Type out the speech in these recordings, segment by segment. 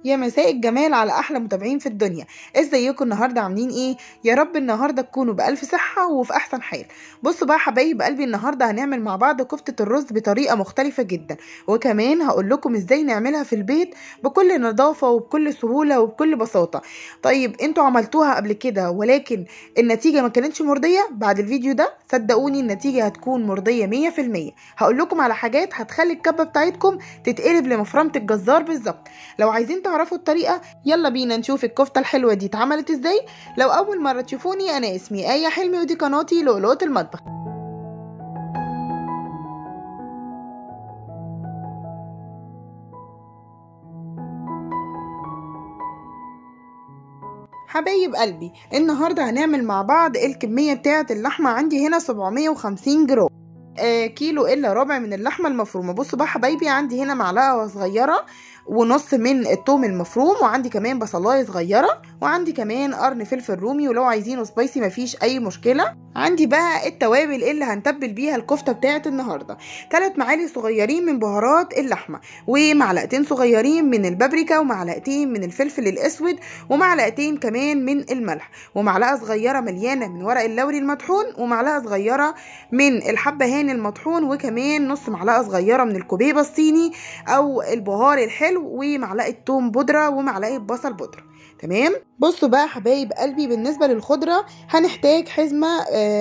يا مساء الجمال على احلى متابعين في الدنيا ازيكم النهارده عاملين ايه يا رب النهارده تكونوا بالف صحه وفي احسن حال بصوا بقى حبايب قلبي النهارده هنعمل مع بعض كفته الرز بطريقه مختلفه جدا وكمان هقول لكم ازاي نعملها في البيت بكل نظافه وبكل سهوله وبكل بساطه طيب انتوا عملتوها قبل كده ولكن النتيجه ما كانتش مرضيه بعد الفيديو ده صدقوني النتيجه هتكون مرضيه 100% هقول لكم على حاجات هتخلي الكبه بتاعتكم تتقلب لمفرمه الجزار بالظبط لو عايزين تعرفوا الطريقه يلا بينا نشوف الكفته الحلوه دي اتعملت ازاي لو اول مره تشوفوني انا اسمي ايه حلمي ودي قناتي لؤلؤه المطبخ حبايب قلبي النهارده هنعمل مع بعض الكميه بتاعه اللحمه عندي هنا 750 جرام آه كيلو الا ربع من اللحمه المفرومه بصوا بقى حبايبي عندي هنا معلقه صغيره ونص من التوم المفروم وعندي كمان بصلايه صغيره وعندي كمان قرن فلفل رومي ولو عايزينه سبايسي مفيش اي مشكله عندي بقى التوابل اللي هنتبل بيها الكفته بتاعه النهارده ثلاث معالق صغيرين من بهارات اللحمه ومعلقتين صغيرين من البابريكا ومعلقتين من الفلفل الاسود ومعلقتين كمان من الملح ومعلقه صغيره مليانه من ورق اللوري المطحون ومعلقه صغيره من الحبهان المطحون وكمان نص معلقه صغيره من الكوبيبه الصيني او البهار الحلو ومعلقه توم بودره ومعلقه بصل بودره تمام بصوا بقى حبايب قلبي بالنسبة للخضرة هنحتاج حزمة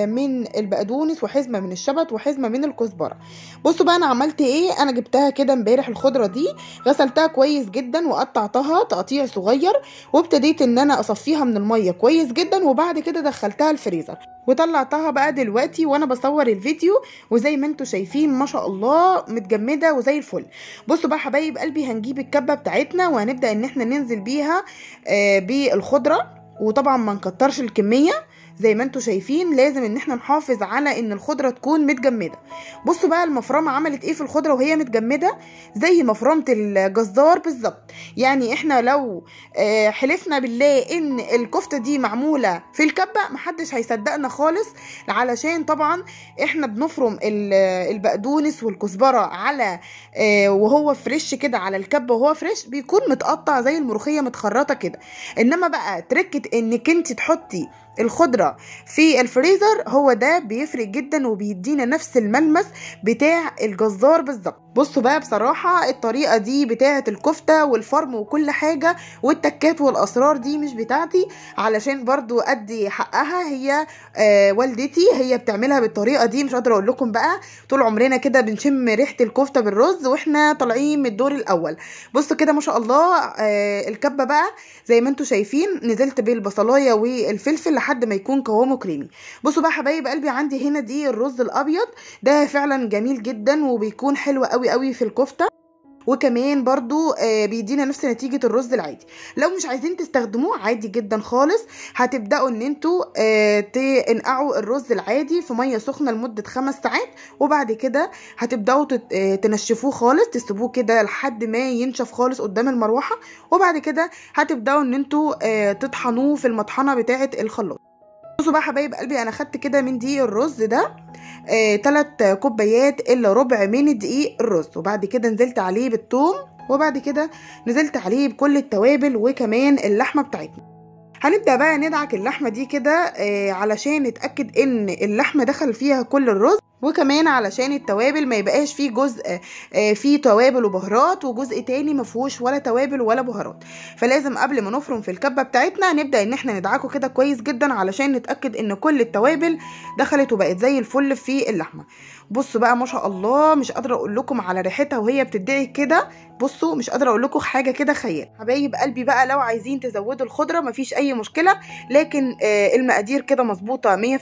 من البقدونس وحزمة من الشبت وحزمة من الكزبرة بصوا بقى انا عملت ايه انا جبتها كده امبارح الخضرة دي غسلتها كويس جدا وقطعتها تقطيع صغير وابتديت ان انا اصفيها من المية كويس جدا وبعد كده دخلتها الفريزر وطلعتها بقى دلوقتي وانا بصور الفيديو وزي ما انتم شايفين ما شاء الله متجمده وزي الفل بصوا بقى حبايب قلبي هنجيب الكبه بتاعتنا وهنبدا ان احنا ننزل بيها آه بالخضره وطبعا ما نكترش الكميه زي ما انتم شايفين لازم ان احنا نحافظ على ان الخضره تكون متجمده بصوا بقى المفرمه عملت ايه في الخضره وهي متجمده زي مفرمه الجزار بالظبط يعني احنا لو اه حلفنا بالله ان الكفته دي معموله في الكبه محدش هيصدقنا خالص علشان طبعا احنا بنفرم البقدونس والكزبره على اه وهو فريش كده على الكبه وهو فريش بيكون متقطع زي الملوخيه متخرطه كده انما بقى تركه انك انت تحطي الخضرة في الفريزر هو ده بيفرق جدا وبيدينا نفس الملمس بتاع الجزار بالظبط بصوا بقى بصراحة الطريقة دي بتاعة الكفتة والفرم وكل حاجة والتكات والأسرار دي مش بتاعتي علشان برضو أدي حقها هي آه والدتي هي بتعملها بالطريقة دي مش قادرة أقول لكم بقى طول عمرنا كده بنشم ريحة الكفتة بالرز وإحنا طالعين من الدور الأول بصوا كده ما شاء الله آه الكبة بقى زي ما انتم شايفين نزلت بالبصلاية والفلفل لحد ما يكون قوامه كريمي بصوا بقى حبايب قلبي عندي هنا دي الرز الأبيض ده فعلا جميل جدا وبيكون حلو قوي قوي في الكفته وكمان برضو آه بيدينا نفس نتيجة الرز العادي لو مش عايزين تستخدموه عادي جدا خالص هتبدأوا ان انتوا آه تنقعوا الرز العادي في مية سخنة لمدة خمس ساعات وبعد كده هتبدأوا آه تنشفوه خالص تسيبوه كده لحد ما ينشف خالص قدام المروحة وبعد كده هتبدأوا ان انتوا تطحنوه في المطحنة بتاعة الخلاط بصوا بقى حبايب قلبي انا خدت كده من دقيق الرز ده آه، تلات كوبايات الا ربع من دقيق الرز وبعد كده نزلت عليه بالثوم وبعد كده نزلت عليه بكل التوابل وكمان اللحمه بتاعتنا هنبدا بقى ندعك اللحمه دي كده آه علشان نتاكد ان اللحمه دخل فيها كل الرز وكمان علشان التوابل ما يبقاش فيه جزء آه فيه توابل وبهارات وجزء تاني ما فيهوش ولا توابل ولا بهارات فلازم قبل ما نفرم في الكبه بتاعتنا نبدا ان احنا ندعكه كده كويس جدا علشان نتاكد ان كل التوابل دخلت وبقت زي الفل في اللحمه بصوا بقى ما شاء الله مش قادره اقول لكم على ريحتها وهي بتدعي كده بصوا مش قادره اقول لكم حاجه كده خيال حبايب قلبي بقى لو عايزين تزودوا الخضره مفيش اي مشكله لكن آه المقادير كده مظبوطه 100%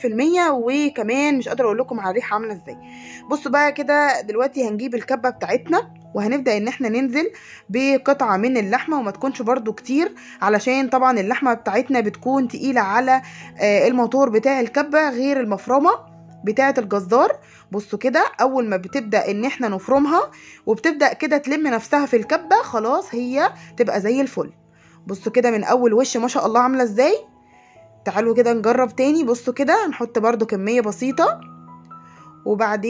وكمان مش قادره اقول لكم على الريحه عامله ازاي بصوا بقى كده دلوقتي هنجيب الكبه بتاعتنا وهنبدا ان احنا ننزل بقطعه من اللحمه وما تكونش برده كتير علشان طبعا اللحمه بتاعتنا بتكون تقيله على آه الموتور بتاع الكبه غير المفرمه بتاعه الجزار بصوا كده اول ما بتبدا ان احنا نفرمها وبتبدا كده تلم نفسها في الكبه خلاص هي تبقى زي الفل بصوا كده من اول وش ما شاء الله عامله ازاي تعالوا كده نجرب تاني بصوا كده هنحط برده كميه بسيطه وبعدين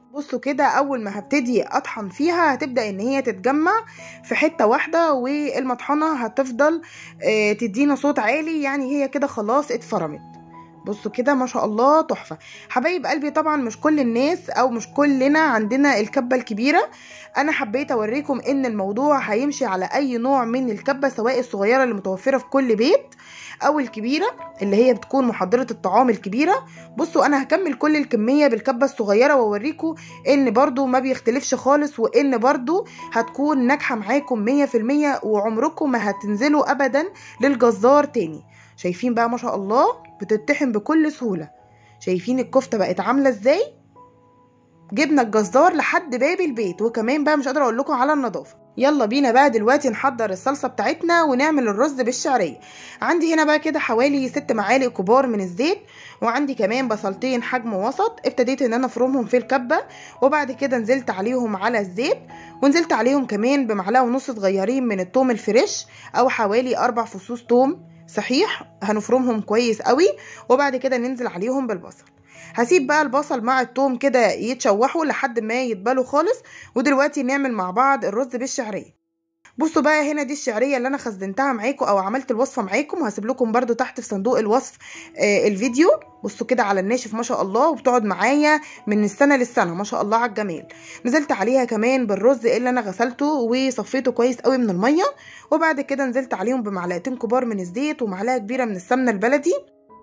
بصوا كده اول ما هبتدي اطحن فيها هتبدا ان هي تتجمع في حته واحده والمطحنه هتفضل آه، تدينا صوت عالي يعني هي كده خلاص اتفرمت بصوا كده ما شاء الله تحفه حبايب قلبي طبعا مش كل الناس او مش كلنا عندنا الكبه الكبيره انا حبيت اوريكم ان الموضوع هيمشي على اي نوع من الكبه سواء الصغيره اللي متوفره في كل بيت او الكبيره اللي هي بتكون محضره الطعام الكبيره بصوا انا هكمل كل الكميه بالكبه الصغيره واوريكم ان برضو ما بيختلفش خالص وان برضو هتكون ناجحه معاكم 100% وعمركم ما هتنزلوا ابدا للجزار تاني شايفين بقى ما شاء الله بتتحم بكل سهوله شايفين الكفته بقت عامله ازاي جبنا الجزار لحد باب البيت وكمان بقى مش قادره اقول لكم على النظافه يلا بينا بقى دلوقتي نحضر الصلصه بتاعتنا ونعمل الرز بالشعريه عندي هنا بقى كده حوالي ست معالق كبار من الزيت وعندي كمان بصلتين حجم وسط ابتديت ان انا افرمهم في الكبه وبعد كده نزلت عليهم على الزيت ونزلت عليهم كمان بمعلقه ونص صغيرين من التوم الفريش او حوالي اربع فصوص توم صحيح هنفرمهم كويس قوي وبعد كده ننزل عليهم بالبصل هسيب بقى البصل مع التوم كده يتشوحوا لحد ما يتبلوا خالص ودلوقتي نعمل مع بعض الرز بالشعريه بصوا بقى هنا دي الشعريه اللي انا خزنتها معاكم او عملت الوصفه معاكم وهسيب لكم برده تحت في صندوق الوصف آه الفيديو بصوا كده على الناشف ما شاء الله وبتقعد معايا من السنه للسنه ما شاء الله على الجمال نزلت عليها كمان بالرز اللي انا غسلته وصفيته كويس قوي من الميه وبعد كده نزلت عليهم بمعلقتين كبار من الزيت ومعلقه كبيره من السمنه البلدي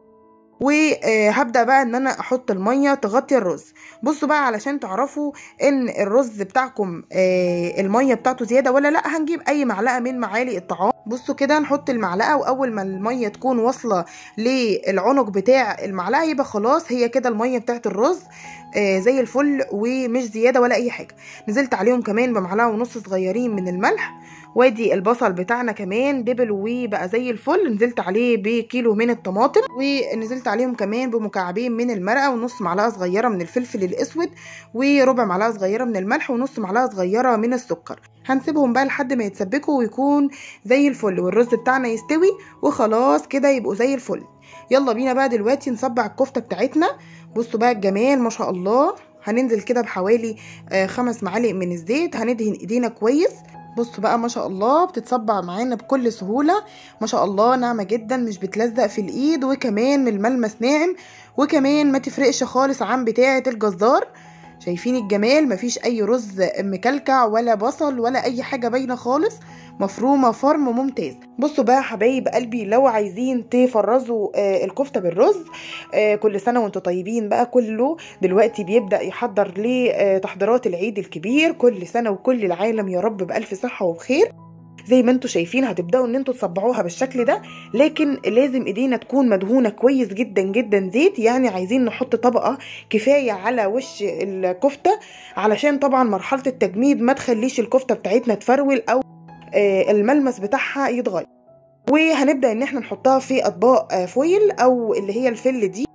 وهبدا بقى ان انا احط الميه تغطي الرز بصوا بقى علشان تعرفوا ان الرز بتاعكم الميه بتاعته زياده ولا لا هنجيب اي معلقه من معالق الطعام بصوا كده نحط المعلقه واول ما الميه تكون واصله للعنق بتاع المعلقه يبقى خلاص هي كده الميه بتاعت الرز زي الفل ومش زياده ولا اي حاجه نزلت عليهم كمان بمعلقه ونص صغيرين من الملح وادي البصل بتاعنا كمان دبل وبقى زي الفل نزلت عليه بكيلو من الطماطم ونزلت عليهم كمان بمكعبين من المرقه ونص معلقه صغيره من الفلفل الاسود وربع معلقه صغيره من الملح ونص معلقه صغيره من السكر هنسيبهم بقى لحد ما يتسبكوا ويكون زي الفل والرز بتاعنا يستوي وخلاص كده يبقوا زي الفل يلا بينا بقى دلوقتي نصبع الكفته بتاعتنا بصوا بقى الجمال ما شاء الله هننزل كده بحوالي خمس معالق من الزيت هندهن ايدينا كويس بصوا بقى ما شاء الله بتتصبع معانا بكل سهوله ما شاء الله ناعمه جدا مش بتلزق في الايد وكمان الملمس ناعم وكمان ما تفرقش خالص عن بتاعه الجزار شايفين الجمال مفيش اي رز مكلكع ولا بصل ولا اي حاجه باينه خالص مفرومه فرم ممتاز بصوا بقى حبايب قلبي لو عايزين تفرزوا آه الكفته بالرز آه كل سنه وانتم طيبين بقى كله دلوقتي بيبدا يحضر لتحضيرات العيد الكبير كل سنه وكل العالم يا رب بالف صحه وبخير زي ما انتم شايفين هتبداوا ان انتوا تصبعوها بالشكل ده لكن لازم ايدينا تكون مدهونه كويس جدا جدا زيت يعني عايزين نحط طبقه كفايه على وش الكفته علشان طبعا مرحله التجميد ما تخليش الكفته بتاعتنا تفرول او الملمس بتاعها يتغير وهنبدا ان احنا نحطها في اطباق فويل او اللي هي الفل دي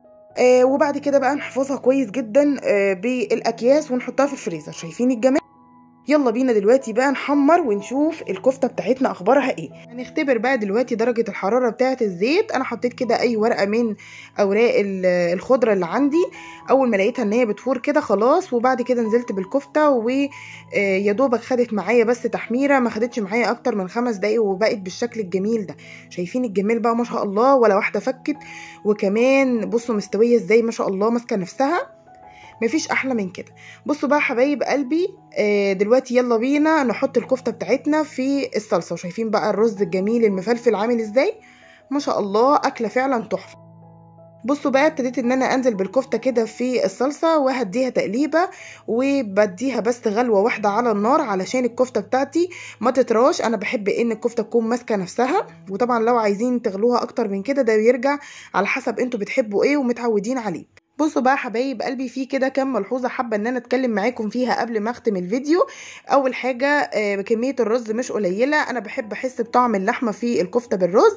وبعد كده بقى نحفظها كويس جدا بالاكياس ونحطها في الفريزر شايفين الجمال يلا بينا دلوقتي بقى نحمر ونشوف الكفته بتاعتنا اخبارها ايه هنختبر بقى دلوقتي درجه الحراره بتاعه الزيت انا حطيت كده اي ورقه من اوراق الخضره اللي عندي اول ما لقيتها ان هي بتفور كده خلاص وبعد كده نزلت بالكفته ويا دوبك خدت معايا بس تحميره ما خدتش معايا اكتر من خمس دقايق وبقت بالشكل الجميل ده شايفين الجمال بقى ما شاء الله ولا واحده فكت وكمان بصوا مستويه ازاي ما شاء الله ماسكه نفسها مفيش احلى من كده بصوا بقى حبايب قلبي آه دلوقتي يلا بينا نحط الكفته بتاعتنا في الصلصه وشايفين بقى الرز الجميل المفلفل عامل ازاي ما شاء الله اكله فعلا تحفه بصوا بقى ابتديت ان انا انزل بالكفته كده في الصلصه وهديها تقليبه وبديها بس غلوه واحده على النار علشان الكفته بتاعتي ما تتراش انا بحب ان الكفته تكون ماسكه نفسها وطبعا لو عايزين تغلوها اكتر من كده ده بيرجع على حسب انتوا بتحبوا ايه ومتعودين عليه بصوا بقى حبايب قلبي في كده كام ملحوظه حابه ان انا اتكلم معاكم فيها قبل ما اختم الفيديو اول حاجه آه كميه الرز مش قليله انا بحب احس بطعم اللحمه في الكفته بالرز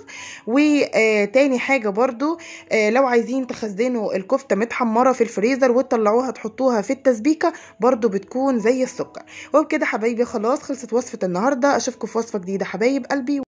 وتاني حاجه برضو آه لو عايزين تخزنوا الكفته متحمره في الفريزر وتطلعوها تحطوها في التسبيكه برضو بتكون زي السكر وبكده حبايبي خلاص خلصت وصفه النهارده اشوفكم في وصفه جديده حبايب قلبي